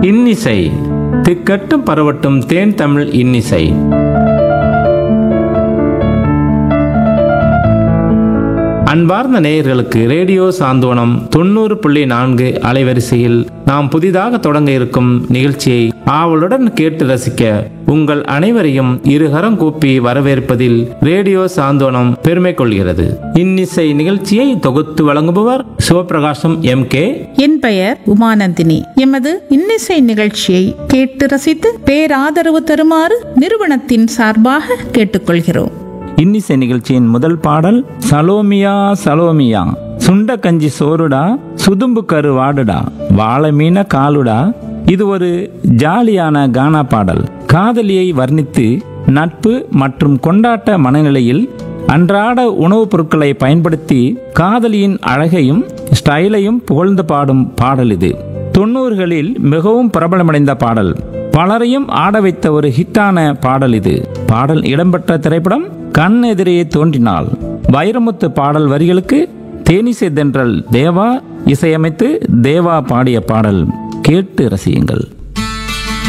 இன்னிசை திக்கட்டும் பரவட்டும் தேன் தமிழ் இன்னிசை அன்பார்ந்த நேயர்களுக்கு ரேடியோ சாந்தோனம் தொண்ணூறு புள்ளி நான்கு அலைவரிசையில் நாம் புதிதாக தொடங்க இருக்கும் நிகழ்ச்சியை ஆவலுடன் கேட்டு ரசிக்க உங்கள் அனைவரையும் இருகரம் கூப்பி வரவேற்பதில் ரேடியோ சாந்தோனம் பெருமை கொள்கிறது இன்னிசை நிகழ்ச்சியை தொகுத்து வழங்குபவர் சிவபிரகாசம் எம் கே என் பெயர் உமானந்தினி எமது இன்னிசை நிகழ்ச்சியை கேட்டு ரசித்து பேராதரவு தருமாறு நிறுவனத்தின் சார்பாக கேட்டுக்கொள்கிறோம் இன்னிசை நிகழ்ச்சியின் முதல் பாடல் சலோமியா சலோமியா சுண்ட கஞ்சி சோறுடா சுதும்பு கரு வாடுடா வாழை மீன காலுடா இது ஒரு ஜாலியான கானா பாடல் காதலியை வர்ணித்து நட்பு மற்றும் கொண்டாட்ட மனநிலையில் அன்றாட உணவுப் பொருட்களை பயன்படுத்தி காதலியின் அழகையும் ஸ்டைலையும் புகழ்ந்து பாடும் பாடல் இது தொண்ணூறுகளில் மிகவும் பிரபலமடைந்த பாடல் பலரையும் ஆட வைத்த ஒரு ஹிட்டான பாடல் இது பாடல் இடம்பெற்ற திரைப்படம் கண் எதிரே தோன்றினாள் வைரமுத்து பாடல் வரிகளுக்கு தேனிசை தென்றல் தேவா இசையமைத்து தேவா பாடிய பாடல் கேட்டு ரசியுங்கள்